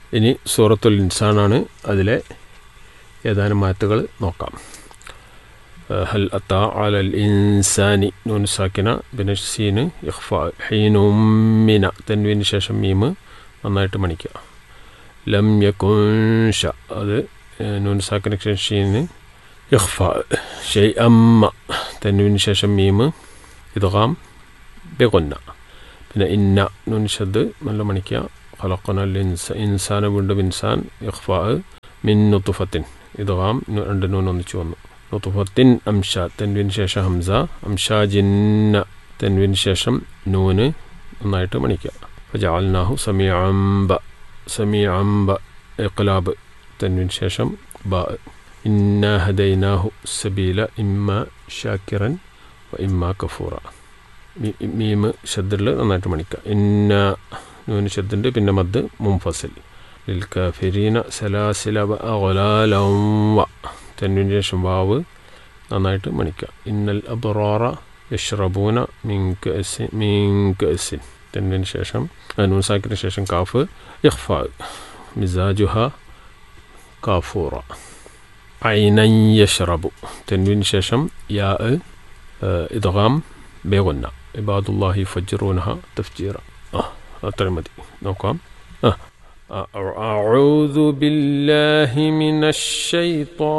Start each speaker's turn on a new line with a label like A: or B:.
A: ഇനി സൂറത്തുൽ ഇൻസാനാണ് അതിലെ ഏതാനും മാറ്റുകൾ നോക്കാം ഹൽ അത്ത അലൽ ഇൻസാനി നൂൻ സാക്കിന പിന്നെ സീന് ഇഖ്ഫ ഹീനുമിന തെൻവിന് ശേഷം മീമ് നന്നായിട്ട് മണിക്കുക ലം യകുൻഷ അത് നൂൻ സാക്കിന് ശേഷം ഷീന് ഇഖ്ഫ ഷെയ് അമ്മ തെൻവിന് ശേഷം മീമ് ഇദ്ഗാം ബെഗുന്ന പിന്നെ ഇന്ന നൂൻ ഷദ് നല്ല മണിക്കുക ഖലഖനൽ ഇൻസ ഇൻസാന വീണ്ടും ഇൻസാൻ ഇഖ്ഫ മിൻ നുത്തുഫത്തിൻ ഇദ്ഗാം രണ്ട് നൂൻ ഒന്നിച്ചു വന്നു നുത്തുഫത്തിൻ അംഷ തെൻവിന് ശേഷം ഹംസ അംഷാജിന്ന തെൻവിന് ശേഷം നൂന് നന്നായിട്ട് മണിക്കുക ഫജാൽനാഹു സമീഅംബ സമീഅംബ ഇഖ്ലാബ് തെൻവിന് ശേഷം ബ ഇന്ന ഹദൈനാഹു സബീല ഇമ്മ ഷാക്കിറൻ വ ഇമ്മ കഫൂറ മീമ് ഷദ്ദിൽ നന്നായിട്ട് മണിക്കുക ഇന്ന നൂന് ഷദ്ദുണ്ട് പിന്നെ മദ് മുംഫസിൽ ലിൽ കഫിരീന സലാസില അഗലാലം വ തെന്നിന് ശേഷം വാവ് നന്നായിട്ട് മണിക്കുക ഇന്നൽ അബ്റാറ യഷ്റബൂന മിങ്ക് മിങ്ക് എസിൻ തെന്നിന് ശേഷം നൂസാക്കിന് ശേഷം കാഫ് ഇഖ്ഫ മിസാജുഹ കാഫൂറ ഐനൻ യഷ്റബു തെന്നിന് ശേഷം യാ ഇദ്ഗാം ബേഗുന്ന ഇബാദുല്ലാഹി ഫജ്റൂനഹ തഫ്ജീറ ആ അത്രയും മതി നോക്കാം ആ أعوذ بالله من الشيطان